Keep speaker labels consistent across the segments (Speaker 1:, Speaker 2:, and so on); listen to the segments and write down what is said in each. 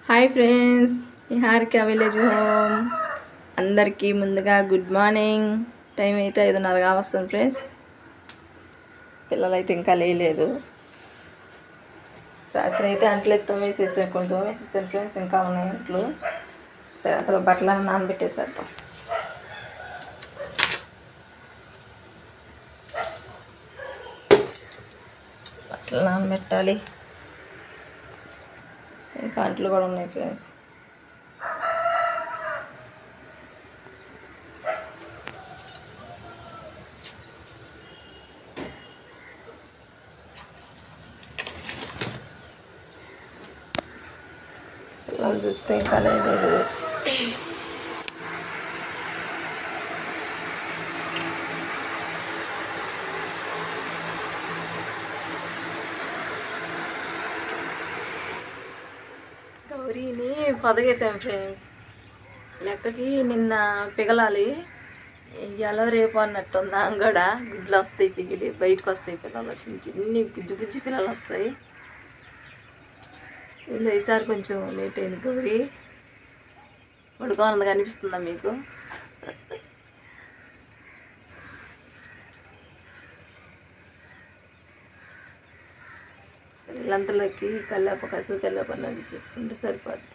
Speaker 1: Hi friends Harika village home అందరికీ ముందుగా good morning time అయితే ఐదున్నరగా వస్తుంది ఫ్రెండ్స్ పిల్లలు అయితే ఇంకా లేయలేదు రాత్రి అయితే అంట్లు తోమేసేసాను కొన్ని తోమేసేసాను ఫ్రెండ్స్ ఇంకా ఉన్నాయి అంట్లు సరే అంతలో బట్టలను నానబెట్టేసేద్దాం బట్టలు నానబెట్టాలి ఇంకా అంట్లు కూడా ఉన్నాయి ఫ్రెండ్స్ పిల్లలు చూస్తే ఇంకా లేదు గౌరీని పొదగేసాం ఫ్రెండ్స్ లెక్కకి నిన్న పిగలాలి ఇవాళ రేపు అన్నట్టుంది అంగడ గుడ్లు వస్తాయి పిగిలి బయటకు వస్తాయి పిల్లలు చిన్న చిన్ని బుజ్జి బుజ్జి పిల్లలు వస్తాయి ఏందో ఈసారి కొంచెం లేట్ అయింది గౌరీ పడుకోనది కనిపిస్తుందా మీకు సరే ఇల్లంతలోకి కల్లాప కసు కల్లాప అన్నది చేసుకుంటే సరిపోద్ది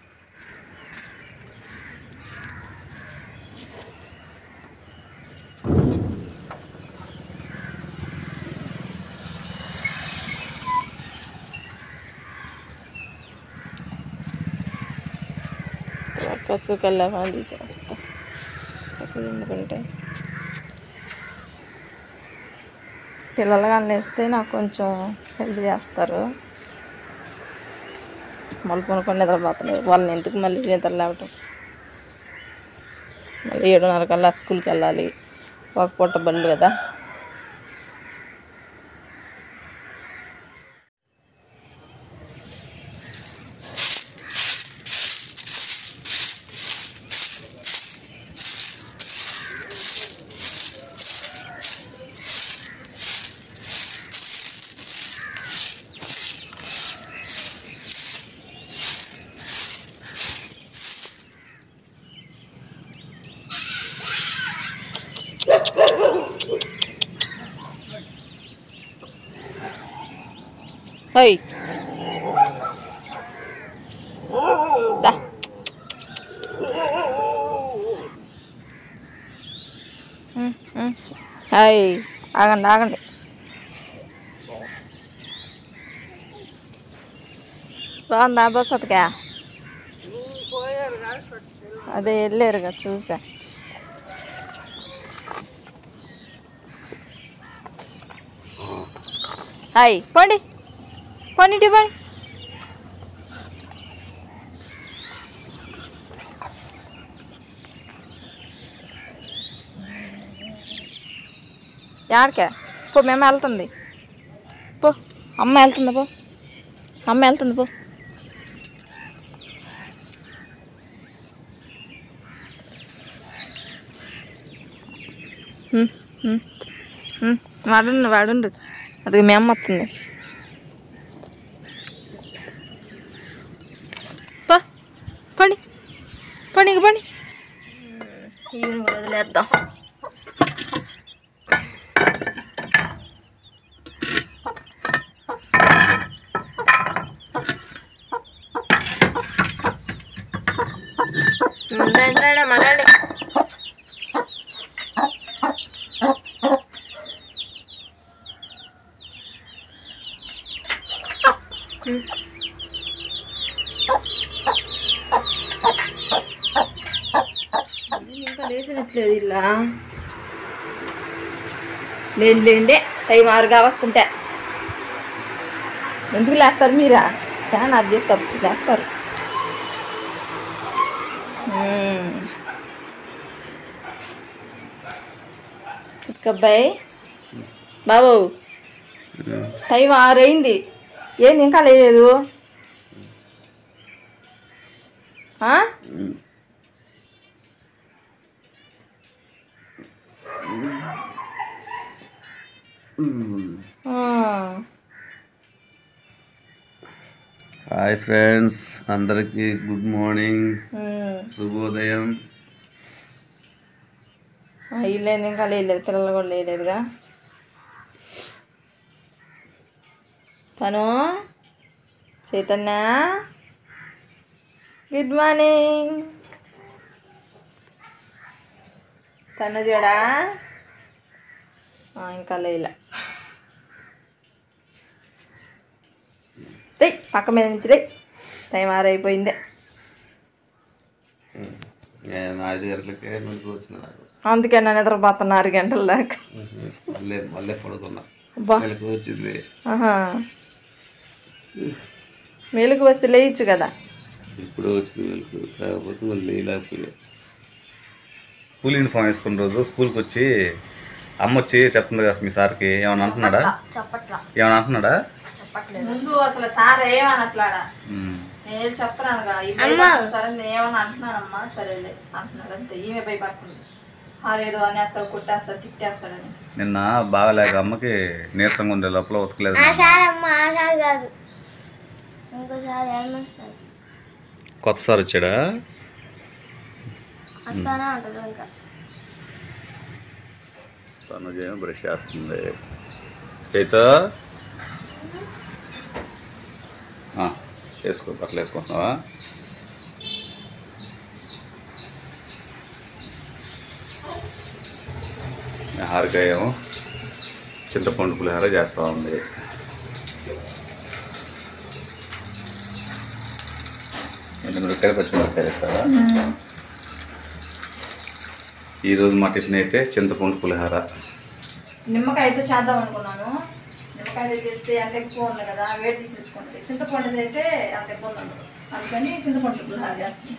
Speaker 1: కసు కల్లాప అది చేస్తా కసు వండుకుంటే పిల్లలు కానీ వేస్తే నాకు కొంచెం హెల్ప్ చేస్తారు మళ్ళీ కొనుక్కొని నిద్రపోతున్నారు వాళ్ళని ఎందుకు మళ్ళీ నిద్ర లేవటం మళ్ళీ ఏడున్నర కల్లా స్కూల్కి వెళ్ళాలి ఒక పూట బండి కదా హై దా ఉమ్, ఉమ్. హై ఆగండి ఆగండి బాగుందా బస్ అతకా అదే వెళ్ళారుగా చూసా హాయ్ పోండి పోండి ఇటు పోండి యాడికే పో మేము వెళ్తుంది పో అమ్మ వెళ్తుంది పో అమ్మ వెళ్తుంది పో ఉమ్, ఉమ్, ఉమ్, వాడుండు వాడుండు అది మీ అమ్మ వస్తుంది పో పని పని పని ఈయన వదిలేద్దాం మనండి ఇంకా లేచినట్లేదు ఇలా లేండి లేండి టైం ఆరుగా వస్తుంటే ఎందుకు లేస్తారు మీరా ఫ్యాన్ ఆఫ్ చేసి తప్పు లేస్తారు మ్మ్. సిక్కబ్బాయి బాబు టైం ఆరు అయింది ఏంది ఇంకా లేదు ఆ? ఆ.
Speaker 2: హాయ్ హాయ్ ఫ్రెండ్స్ అందరికీ గుడ్ మార్నింగ్
Speaker 1: ఉమ్.
Speaker 2: శుభోదయం
Speaker 1: ఆ, వీళ్ళేంది ఇంకా లేలేదు పిల్లలు కూడా లేలేదుగా తను చైతన్య గుడ్ మార్నింగ్ తను చూడా ఆ, ఇంకా లేలే రే పక్క మీద నుంచి రే టైం ఆరైపోయిందే
Speaker 2: నేను ఐదు గంటలకే మెలకు వచ్చిన నాకు
Speaker 1: అందుకే నా నిద్రపోతున్నా ఆరు గంటల దాకా
Speaker 2: మళ్ళీ మళ్ళీ పడుకున్నా
Speaker 1: అబ్బా
Speaker 2: మెలకు వచ్చింది
Speaker 1: ఆహా మేలుకు వస్తే లేయచ్చు కదా
Speaker 2: ఇప్పుడు వచ్చింది మెలకు కాకపోతే మళ్ళీ లేకపోయా స్కూల్ యూనిఫామ్ వేసుకున్న రోజు స్కూల్కి వచ్చి అమ్మ వచ్చి చెప్తుంది కదా మీ సార్కి ఏమైనా అంటున్నాడా
Speaker 1: చెప్పట్లా
Speaker 2: ఏమైనా అంటున్నాడా
Speaker 1: చెప్పట్లేదు ముందు అసలు సార్ ఏమనట్లాడా
Speaker 2: ఉమ్.
Speaker 1: నేను చెప్తున్నాను కదా ఈ భయపడుతుంది సరే నేను ఏమన్నా అంటున్నానమ్మా సరేలే అంటున్నాడు అంతే ఈమె భయపడుతుంది సార్ ఏదో అనేస్తాడు కొట్టేస్తాడు తిట్టేస్తాడని
Speaker 2: నిన్న బాగాలేక అమ్మకి నీరసంగా ఉండే లోపల ఉతకలేదు
Speaker 3: ఆ సార్ అమ్మ ఆ సార్ కాదు ఇంకోసారి హనుమంత్ సార్
Speaker 2: కొత్త సార్ వచ్చాడా
Speaker 3: వస్తానే ఉంటారు ఇంకా
Speaker 2: తనుజేమో బ్రష్ చేస్తుంది చైత ఆ, వేసుకో బట్టలు వేసుకుంటున్నావా హారికాయ ఏమో చింతపండు పులిహార చేస్తూ ఉంది మిరపకాయ పచ్చిమిరపకాయ వేస్తారా ఈరోజు మా టిఫిన్ అయితే చింతపండు పులిహార
Speaker 1: నిమ్మకాయ అయితే చేద్దాం అనుకున్నాను నిమ్మకాయ చేస్తే అంత ఎక్కువ ఉంది కదా వేడి తీసేసుకుంటుంది చింతపండు అయితే అంత ఎక్కువ ఉండదు అందుకని చింతపండు పులిహార చేస్తుంది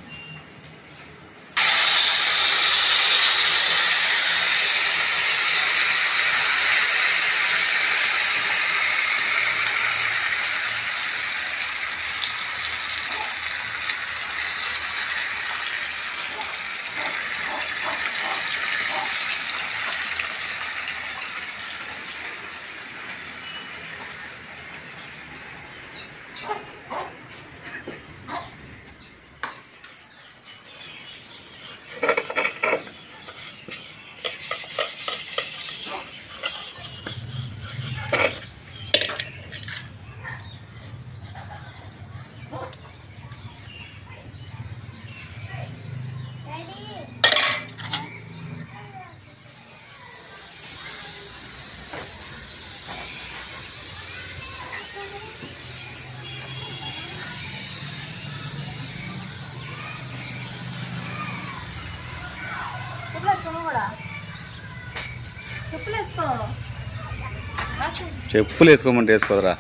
Speaker 1: చెప్పులు వేసుకో
Speaker 2: చెప్పులు వేసుకోమంటే వేసుకోదరా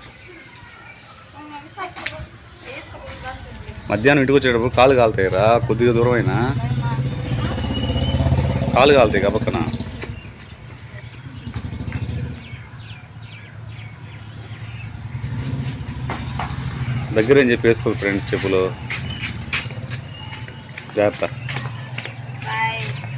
Speaker 2: మధ్యాహ్నం ఇంటికి వచ్చేటప్పుడు కాలు కాలుతాయి రా కొద్దిగా దూరం అయినా కాలు కాలుతాయి గబక్కన దగ్గర ఏం చెప్పి వేసుకో ఫ్రెండ్స్ చెప్పులు జాగ్రత్త
Speaker 1: బాయ్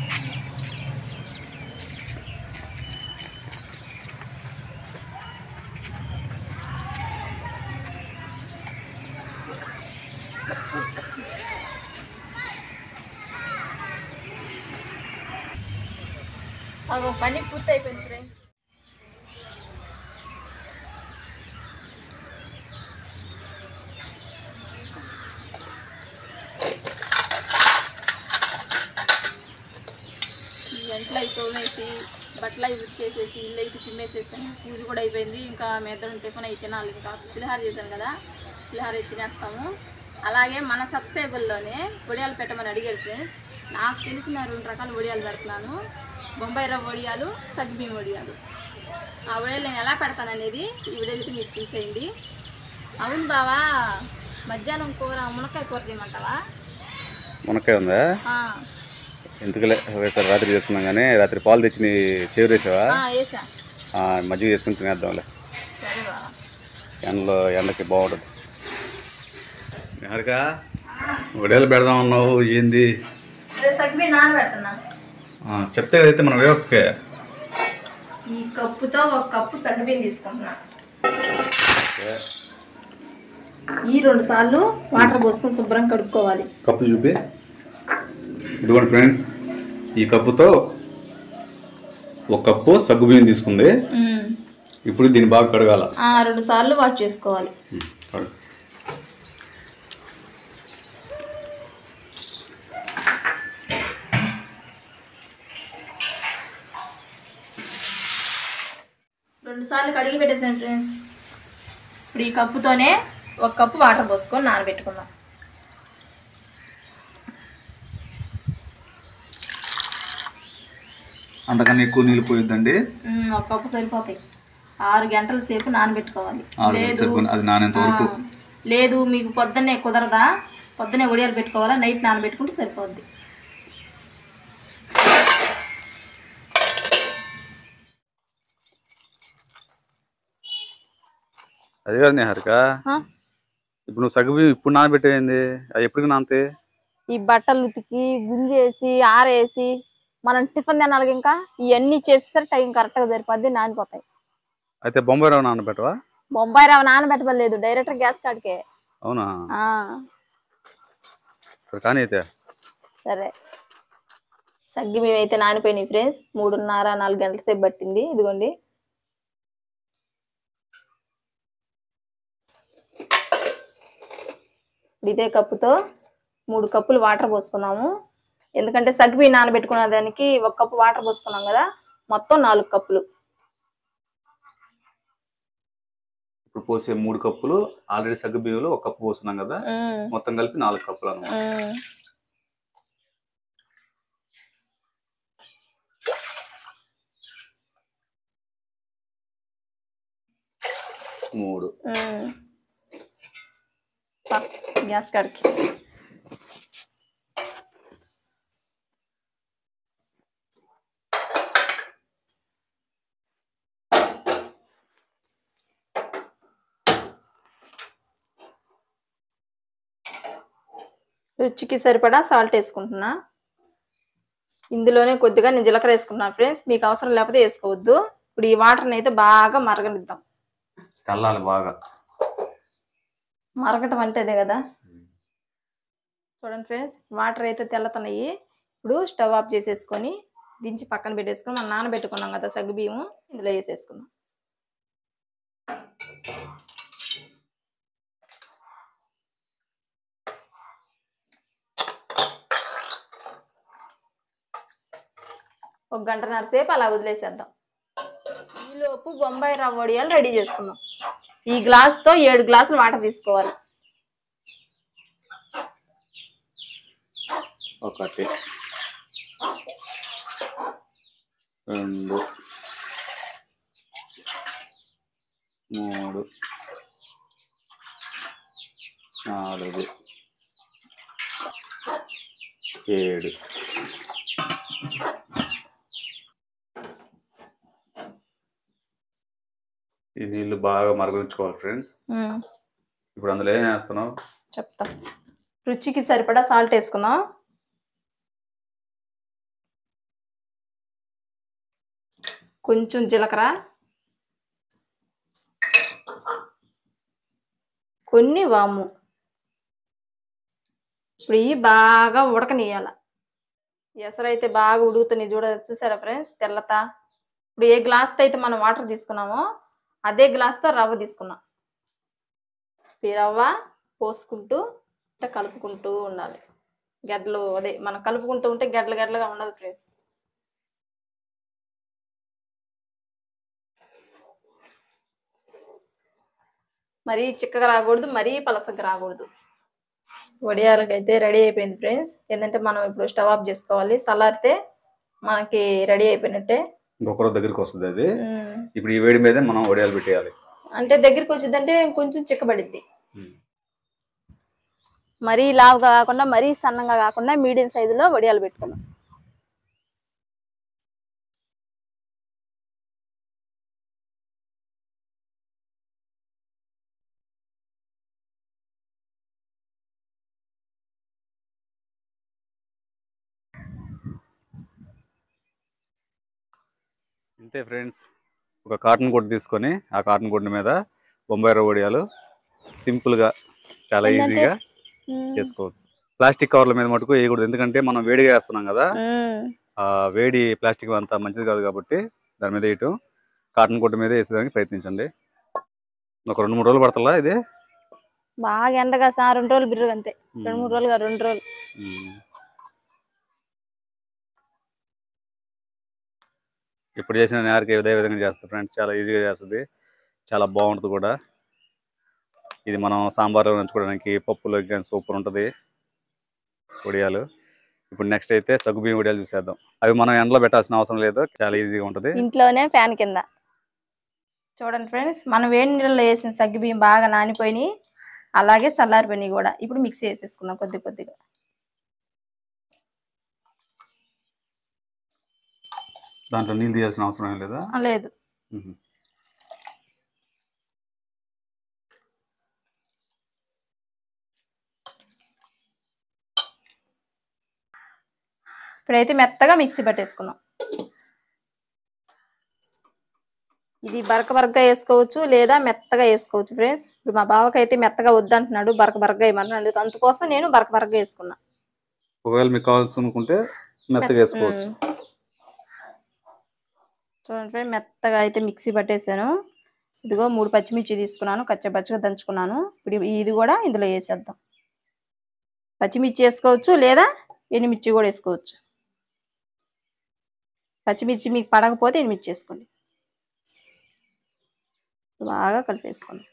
Speaker 1: సగం పని పూర్తి అయిపోయింది ఫ్రెండ్స్ ఇంట్లో అవి తోమేసి బట్టలు అవి ఉతికేసేసి ఇల్లు అయితే చిమ్మేసేసాను పూజ కూడా అయిపోయింది ఇంకా మీ ఇద్దరం టిఫిన్ అయితే తినాలి ఇంకా పులిహార చేశాను కదా పులిహార అయితే తినేస్తాము అలాగే మన సబ్స్క్రైబర్లోనే వడియాలు పెట్టమని అడిగాడు ఫ్రెండ్స్ నాకు తెలిసిన రెండు రకాల వడియాలు పెడుతున్నాను బొంబాయి రవ్వ వడియాలు సగ్బీం వడియాలు ఆ వడియాలు నేను ఎలా పెడతాననేది ఈ వీడియోలో అయితే మీరు చూసేయండి అవును బావా మధ్యాహ్నం కూర మునక్కాయ కూర చేయమంటావా
Speaker 2: మునక్కాయ ఉందా
Speaker 1: ఆ,
Speaker 2: ఎందుకులే ఒకసారి రాత్రి చేసుకున్నాం కానీ రాత్రి పాలు తెచ్చి నీ చేరు వేసావా
Speaker 1: ఆ, వేసా
Speaker 2: ఆ, మజ్జిగ చేసుకుని తినేద్దాంలే
Speaker 1: సరే బావా
Speaker 2: ఎండలో ఎండకి బాగుంటుంది నిహారిక వడేలు పెడదాం అన్నావు ఏంది
Speaker 1: సగ్బీ నానబెడుతున్నా
Speaker 2: ఆ, చెప్తే కదైతే మన వ్యూవర్స్కే
Speaker 1: ఈ కప్పుతో ఒక కప్పు సగ్గుబియ్యం తీసుకుంటున్నా ఈ రెండు సార్లు వాటర్ పోసుకొని శుభ్రం కడుక్కోవాలి
Speaker 2: కప్పు చూపి ఇదిగోండి ఫ్రెండ్స్ ఈ కప్పుతో ఒక కప్పు సగ్గుబియ్యం తీసుకుంది ఇప్పుడు దీన్ని బాగా కడగాల
Speaker 1: ఆ, రెండు సార్లు వాష్ చేసుకోవాలి
Speaker 2: కడుగు.
Speaker 1: రెండు సార్లు కడిగి పెట్టేసాను ఫ్రెండ్స్ ఇప్పుడు ఈ కప్పుతోనే ఒక కప్పు వాటర్ పోసుకొని నానబెట్టుకుందాం
Speaker 2: అంతకన్నా ఎక్కువ నీళ్ళు పోయిద్దండి
Speaker 1: ఉమ్, ఒక కప్పు సరిపోతాయి ఆరు గంటల సేపు నానబెట్టుకోవాలి
Speaker 2: ఆరు గంటల సేపు అది నానేంత వరకు
Speaker 1: ఆ, లేదు మీకు పొద్దున్నే కుదరదా పొద్దున్నే ఒడియాలు పెట్టుకోవాలా నైట్ నానబెట్టుకుంటే సరిపోద్ది
Speaker 2: అది కాదు నిహారిక
Speaker 1: ఆ?
Speaker 2: ఇప్పుడు నువ్వు సగ్గుబియ్యం ఇప్పుడు నానబెట్టేయింది అవి ఎప్పటికి నానతే
Speaker 1: ఈ బట్టలు ఉతికి గుంజేసి ఆరేసి మనం టిఫిన్ తినాలి ఇంకా ఇవన్నీ చేస్తే టైం కరెక్ట్గా సరిపోద్ది నానిపోతాయి
Speaker 2: అయితే బొంబాయి రవ్వ నానబెట్టవా
Speaker 1: బొంబాయి రవ్వ నానబెట్టలేదు డైరెక్ట్ గ్యాస్ కాడికే
Speaker 2: అవునా
Speaker 1: ఆ,
Speaker 2: సరే కానీ అయితే
Speaker 1: సరే సగ్గి మేము అయితే నానిపోయినాయి ఫ్రెండ్స్ మూడున్నర నాలుగు గంటల సేపు పట్టింది ఇదిగోండి ఇదే కప్పుతో మూడు కప్పులు వాటర్ పోసుకున్నాము ఎందుకంటే సగ్గుబియ్యం నానబెట్టుకున్న దానికి ఒక కప్పు వాటర్ పోసుకున్నాం కదా మొత్తం నాలుగు కప్పులు
Speaker 2: ఇప్పుడు పోసే మూడు కప్పులు ఆల్రెడీ సగ్గుబియ్యంలో ఒక కప్పు పోస్తున్నాం కదా
Speaker 1: ఉమ్,
Speaker 2: మొత్తం కలిపి నాలుగు కప్పులు అన్నమాట
Speaker 1: ఉమ్.
Speaker 2: మూడు
Speaker 1: ఉమ్. పా, గ్యాస్ కాడికి రుచికి సరిపడా సాల్ట్ వేసుకుంటున్నా ఇందులోనే కొద్దిగా నేను జీలకర్ర వేసుకుంటున్నాను ఫ్రెండ్స్ మీకు అవసరం లేకపోతే వేసుకోవద్దు ఇప్పుడు ఈ వాటర్ని అయితే బాగా మరగనిద్దాం
Speaker 2: చల్లాలి బాగా
Speaker 1: మరగటం అంటే అదే కదా చూడండి ఫ్రెండ్స్ వాటర్ అయితే తెల్లతున్నాయి ఇప్పుడు స్టవ్ ఆఫ్ చేసేసుకొని దించి పక్కన పెట్టేసుకొని మనం నానబెట్టుకున్నాం కదా సగ్గు బియ్యం ఇందులో వేసేసుకున్నాం ఒక గంటన్నర సేపు అలా వదిలేసేద్దాం ఈలోపు బొంబాయి రవ్వ వడియాలు రెడీ చేసుకుందాం ఈ గ్లాస్తో ఏడు గ్లాసులు వాటర్ తీసుకోవాలి
Speaker 2: ఒకటి రెండు మూడు నాలుగు ఏడు ఈ నీళ్ళు బాగా మరగించుకోవాలి ఫ్రెండ్స్
Speaker 1: ఉమ్,
Speaker 2: ఇప్పుడు అందులో ఏం వేస్తున్నావు
Speaker 1: చెప్తా రుచికి సరిపడా సాల్ట్ వేసుకుందాం కొంచెం జీలకర్ర కొన్ని వాము ఇప్పుడు ఇవి బాగా ఉడకనియాల ఎసరైతే బాగా ఉడుకుతున్నాయి చూడ చూసారా ఫ్రెండ్స్ తెల్లత ఇప్పుడు ఏ గ్లాస్తో అయితే మనం వాటర్ తీసుకున్నామో అదే గ్లాస్తో రవ్వ తీసుకున్నాం ఈ రవ్వ పోసుకుంటూ ఇట్లా కలుపుకుంటూ ఉండాలి గడ్డలు అదే మనం కలుపుకుంటూ ఉంటే గడ్డలు గడ్డలుగా ఉండదు ఫ్రెండ్స్ మరీ చిక్కగా రాకూడదు మరీ పలసగా రాకూడదు వడియాలకైతే రెడీ అయిపోయింది ఫ్రెండ్స్ ఏంటంటే మనం ఇప్పుడు స్టవ్ ఆఫ్ చేసుకోవాలి చల్లారితే మనకి రెడీ అయిపోయినట్టే
Speaker 2: ఇంకొక రోజు దగ్గరికి వస్తుంది అది
Speaker 1: ఉమ్.
Speaker 2: ఇప్పుడు ఈ వేడి మీదే మనం వడియాలు పెట్టేయాలి
Speaker 1: అంటే దగ్గరికి వచ్చిందంటే కొంచెం చిక్కబడిద్ది మరీ లావుగా కాకుండా మరీ సన్నంగా కాకుండా మీడియం సైజులో వడియాలు పెట్టుకున్నాం
Speaker 2: ఇంతే ఫ్రెండ్స్ ఒక కాటన్ గుడ్డ తీసుకొని ఆ కాటన్ గుడ్డ మీద బొంబాయి రవ్వ వడియాలు సింపుల్గా చాలా
Speaker 1: ఏంటంటే?
Speaker 2: ఈజీగా
Speaker 1: ఉమ్.
Speaker 2: చేసుకోవచ్చు ప్లాస్టిక్ కవర్ల మీద మటుకు వేయకూడదు ఎందుకంటే మనం వేడిగా వేస్తున్నాం కదా
Speaker 1: ఉమ్.
Speaker 2: ఆ వేడి ప్లాస్టిక్ అంత మంచిది కాదు కాబట్టి దాని మీద వేయటం కాటన్ గుడ్డ మీద వేసేదానికి ప్రయత్నించండి ఒక రెండు మూడు రోజులు పడతలా ఇది
Speaker 1: బాగా ఎండగా సా రెండు రోజులు బిర్రు అంతే రెండు మూడు రోజులుగా రెండు రోజులు
Speaker 2: ఉమ్. ఇప్పుడు చేసిన నేరకి ఇదే విధంగా చేస్తుంది ఫ్రెండ్స్ చాలా ఈజీగా చేస్తుంది చాలా బాగుంటుంది కూడా ఇది మనం సాంబార్లో నంచుకోవడానికి పప్పులో కానీ సూపర్ ఉంటుంది వడియాలు ఇప్పుడు నెక్స్ట్ అయితే సగ్గుబియ్యం వడియాలు చూసేద్దాం అవి మనం ఎండలో పెట్టాల్సిన అవసరం లేదు చాలా ఈజీగా ఉంటుంది
Speaker 1: ఇంట్లోనే ఫ్యాన్ కింద చూడండి ఫ్రెండ్స్ మనం వేడి నీళ్ళలో వేసిన సగ్గు బియ్యం బాగా నానిపోయినాయి అలాగే చల్లారిపోయినాయి కూడా ఇప్పుడు మిక్సీ వేసేసుకుందాం కొద్ది కొద్దిగా
Speaker 2: దాంట్లో నీళ్ళు తీయాల్సిన అవసరం ఏం లేదా
Speaker 1: ఆ, లేదు
Speaker 2: మ్మ్.
Speaker 1: ఇప్పుడైతే మెత్తగా మిక్సీ పట్టేసుకున్నాం ఇది బరక బరకగా వేసుకోవచ్చు లేదా మెత్తగా వేసుకోవచ్చు ఫ్రెండ్స్ ఇప్పుడు మా బావకి అయితే మెత్తగా వద్దంటున్నాడు బరక బరకగా వేయమన్నాడు అందుకోసం నేను బరక బరకగా వేసుకున్నా
Speaker 2: ఒకవేళ మీకు కావాల్సి అనుకుంటే మెత్తగా వేసుకోవచ్చు
Speaker 1: ఉమ్. చూడండి ఫ్రెండ్ మెత్తగా అయితే మిక్సీ పట్టేసాను ఇదిగో మూడు పచ్చిమిర్చి తీసుకున్నాను కచ్చపచ్చగా దంచుకున్నాను ఇప్పుడు ఇది కూడా ఇందులో వేసేద్దాం పచ్చిమిర్చి వేసుకోవచ్చు లేదా ఎండుమిర్చి కూడా వేసుకోవచ్చు పచ్చిమిర్చి మీకు పడకపోతే ఎండుమిర్చి వేసుకోండి బాగా కలిపేసుకోండి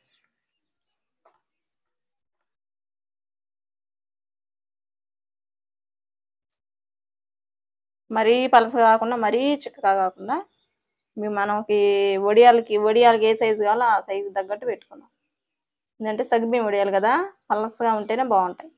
Speaker 1: మరీ పలస కాకుండా మరీ చిక్కగా కాకుండా మేము మనకి వడియాలకి వడియాలకి ఏ సైజు కావాలో ఆ సైజు తగ్గట్టు పెట్టుకున్నాం ఎందుకంటే సగ్గుబియ్యం వడియాలు కదా పలసగా ఉంటేనే బాగుంటాయి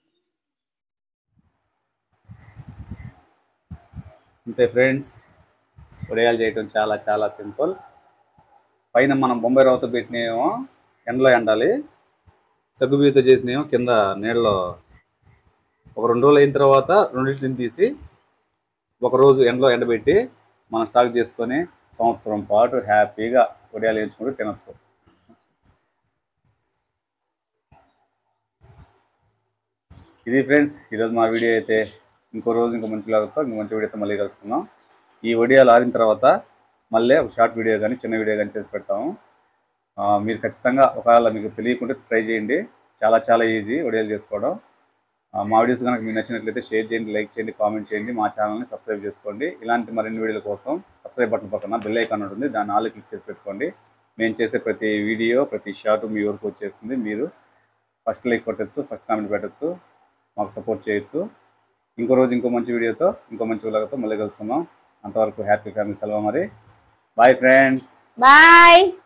Speaker 2: అంతే ఫ్రెండ్స్ వడియాలు చేయటం చాలా చాలా సింపుల్ పైన మనం బొంబాయి రవ్వతో పెట్టినేమో ఎండలో ఎండాలి సగ్గుబియ్యతో చేసినేమో కింద నీళ్ళలో ఒక రెండు రోజులు అయిన తర్వాత రెండింటిని తీసి ఒక రోజు ఎండలో ఎండబెట్టి మనం స్టాక్ చేసుకొని సంవత్సరం పాటు హ్యాపీగా వడియాలు వేయించుకుంటూ తినచ్చు ఇది ఫ్రెండ్స్ ఈరోజు మా వీడియో అయితే ఇంకో రోజు ఇంకో మంచి లాగా ఇంకో మంచి వీడియోతో మళ్ళీ కలుసుకుందాం ఈ వడియాలు ఆరిన తర్వాత మళ్ళీ ఒక షార్ట్ వీడియో కానీ చిన్న వీడియో కానీ చేసి పెడతాము ఆ, మీరు ఖచ్చితంగా ఒకవేళ మీకు తెలియకుంటే ట్రై చేయండి చాలా చాలా ఈజీ వడియాలు చేసుకోవడం ఆ, మా వీడియోస్ కనుక మీకు నచ్చినట్లయితే షేర్ చేయండి లైక్ చేయండి కామెంట్ చేయండి మా ఛానల్ని సబ్స్క్రైబ్ చేసుకోండి ఇలాంటి మరిన్ని వీడియోల కోసం సబ్స్క్రైబ్ బటన్ పక్కన బెల్ ఐకాన్ ఉంటుంది దాన్ని ఆల్ క్లిక్ చేసి పెట్టుకోండి మేము చేసే ప్రతి వీడియో ప్రతి షార్ట్ మీ వరకు వచ్చేస్తుంది మీరు ఫస్ట్ లైక్ కొట్టచ్చు ఫస్ట్ కామెంట్ పెట్టచ్చు మాకు సపోర్ట్ చేయొచ్చు ఇంకో రోజు ఇంకో మంచి వీడియోతో ఇంకో మంచి వీడియోతో మళ్ళీ కలుసుకుందాం అంతవరకు హ్యాపీ ఫ్యామిలీ సెలవు మరి బాయ్ ఫ్రెండ్స్
Speaker 1: బాయ్